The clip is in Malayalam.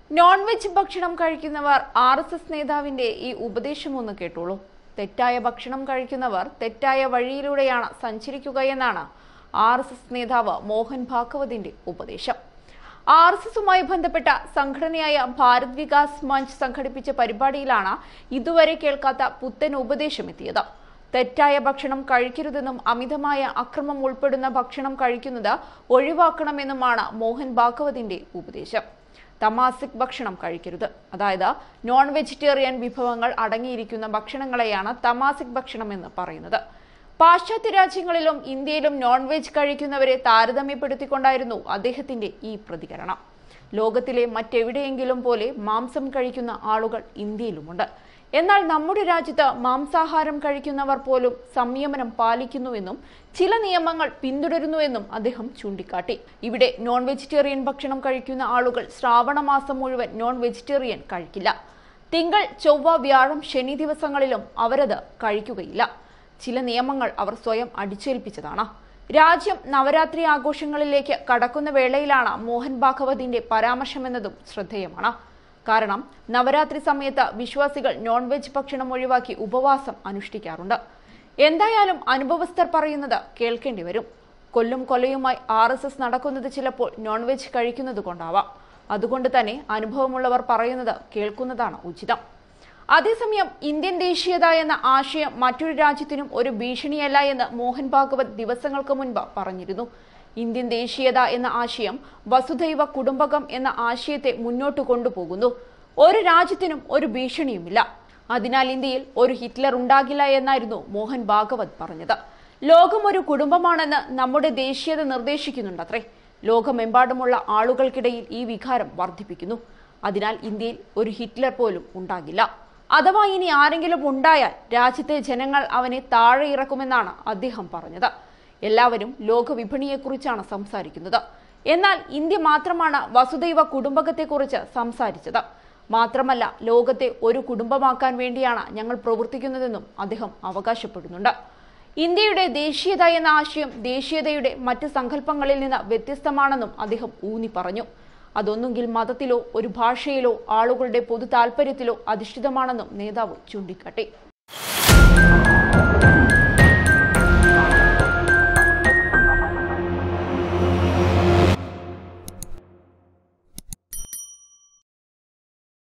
നോൺ വെജ് ഭക്ഷണം കഴിക്കുന്നവർ ആർ എസ് എസ് നേതാവിന്റെ ഈ ഉപദേശം ഒന്ന് കേട്ടോളൂ തെറ്റായ ഭക്ഷണം കഴിക്കുന്നവർ തെറ്റായ വഴിയിലൂടെയാണ് സഞ്ചരിക്കുകയെന്നാണ് ആർ എസ് എസ് നേതാവ് മോഹൻ ഭാഗവതിന്റെ ഉപദേശം ആർ എസ് എസുമായി ബന്ധപ്പെട്ട സംഘടനയായ ഭാരത് വികാസ് മഞ്ച് സംഘടിപ്പിച്ച പരിപാടിയിലാണ് ഇതുവരെ കേൾക്കാത്ത പുത്തൻ ഉപദേശം എത്തിയത് തെറ്റായ ഭക്ഷണം കഴിക്കരുതെന്നും അമിതമായ അക്രമം ഉൾപ്പെടുന്ന ഭക്ഷണം കഴിക്കുന്നത് ഒഴിവാക്കണമെന്നുമാണ് മോഹൻ ഭാഗവതിന്റെ ഉപദേശം തമാസിക് ഭക്ഷണം കഴിക്കരുത് അതായത് നോൺ വെജിറ്റേറിയൻ വിഭവങ്ങൾ അടങ്ങിയിരിക്കുന്ന ഭക്ഷണങ്ങളെയാണ് തമാസിക് ഭക്ഷണം എന്ന് പറയുന്നത് പാശ്ചാത്യ രാജ്യങ്ങളിലും ഇന്ത്യയിലും നോൺ വെജ് കഴിക്കുന്നവരെ താരതമ്യപ്പെടുത്തിക്കൊണ്ടായിരുന്നു അദ്ദേഹത്തിന്റെ ഈ പ്രതികരണം ലോകത്തിലെ മറ്റെവിടെയെങ്കിലും പോലെ മാംസം കഴിക്കുന്ന ആളുകൾ ഇന്ത്യയിലുമുണ്ട് എന്നാൽ നമ്മുടെ രാജ്യത്ത് മാംസാഹാരം കഴിക്കുന്നവർ പോലും സംയമനം പാലിക്കുന്നുവെന്നും ചില നിയമങ്ങൾ പിന്തുടരുന്നുവെന്നും അദ്ദേഹം ചൂണ്ടിക്കാട്ടി ഇവിടെ നോൺ വെജിറ്റേറിയൻ ഭക്ഷണം കഴിക്കുന്ന ആളുകൾ ശ്രാവണ മാസം മുഴുവൻ നോൺ വെജിറ്റേറിയൻ കഴിക്കില്ല തിങ്കൾ ചൊവ്വ വ്യാഴം ശനി ദിവസങ്ങളിലും അവരത് കഴിക്കുകയില്ല ചില നിയമങ്ങൾ അവർ സ്വയം അടിച്ചേൽപ്പിച്ചതാണ് രാജ്യം നവരാത്രി ആഘോഷങ്ങളിലേക്ക് കടക്കുന്ന വേളയിലാണ് മോഹൻ ഭാഗവതിന്റെ പരാമർശമെന്നതും ശ്രദ്ധേയമാണ് കാരണം നവരാത്രി സമയത്ത് വിശ്വാസികൾ നോൺ വെജ് ഭക്ഷണം ഒഴിവാക്കി ഉപവാസം അനുഷ്ഠിക്കാറുണ്ട് എന്തായാലും അനുഭവസ്ഥർ പറയുന്നത് കേൾക്കേണ്ടി വരും കൊല്ലും കൊലയുമായി ആർ എസ് എസ് നടക്കുന്നത് ചിലപ്പോൾ നോൺ വെജ് കഴിക്കുന്നത് കൊണ്ടാവാം അതുകൊണ്ട് തന്നെ അനുഭവമുള്ളവർ പറയുന്നത് കേൾക്കുന്നതാണ് ഉചിതം അതേസമയം ഇന്ത്യൻ ദേശീയത എന്ന ആശയം മറ്റൊരു രാജ്യത്തിനും ഒരു ഭീഷണിയല്ല എന്ന് മോഹൻ ഭാഗവത് ദിവസങ്ങൾക്ക് മുൻപ് പറഞ്ഞിരുന്നു ഇന്ത്യൻ ദേശീയത എന്ന ആശയം വസുധൈവ കുടുംബകം എന്ന ആശയത്തെ മുന്നോട്ട് കൊണ്ടുപോകുന്നു ഒരു രാജ്യത്തിനും ഒരു ഭീഷണിയുമില്ല അതിനാൽ ഇന്ത്യയിൽ ഒരു ഹിറ്റ്ലർ ഉണ്ടാകില്ല എന്നായിരുന്നു മോഹൻ ഭാഗവത് പറഞ്ഞത് ലോകം ഒരു കുടുംബമാണെന്ന് നമ്മുടെ ദേശീയത നിർദ്ദേശിക്കുന്നുണ്ടത്രേ ലോകമെമ്പാടുമുള്ള ആളുകൾക്കിടയിൽ ഈ വികാരം വർദ്ധിപ്പിക്കുന്നു അതിനാൽ ഇന്ത്യയിൽ ഒരു ഹിറ്റ്ലർ പോലും ഉണ്ടാകില്ല അഥവാ ഇനി ആരെങ്കിലും ഉണ്ടായാൽ രാജ്യത്തെ ജനങ്ങൾ അവനെ താഴെ ഇറക്കുമെന്നാണ് അദ്ദേഹം പറഞ്ഞത് എല്ലാവരും ലോകവിപണിയെക്കുറിച്ചാണ് സംസാരിക്കുന്നത് എന്നാൽ ഇന്ത്യ മാത്രമാണ് വസുദൈവ കുടുംബകത്തെക്കുറിച്ച് സംസാരിച്ചത് മാത്രമല്ല ലോകത്തെ ഒരു കുടുംബമാക്കാൻ വേണ്ടിയാണ് ഞങ്ങൾ പ്രവർത്തിക്കുന്നതെന്നും അദ്ദേഹം അവകാശപ്പെടുന്നുണ്ട് ഇന്ത്യയുടെ ദേശീയത എന്ന ആശയം ദേശീയതയുടെ മറ്റ് സങ്കല്പങ്ങളിൽ നിന്ന് വ്യത്യസ്തമാണെന്നും അദ്ദേഹം ഊന്നി പറഞ്ഞു അതൊന്നുകിൽ മതത്തിലോ ഒരു ഭാഷയിലോ ആളുകളുടെ പൊതു താൽപര്യത്തിലോ അധിഷ്ഠിതമാണെന്നും നേതാവ് ചൂണ്ടിക്കാട്ടി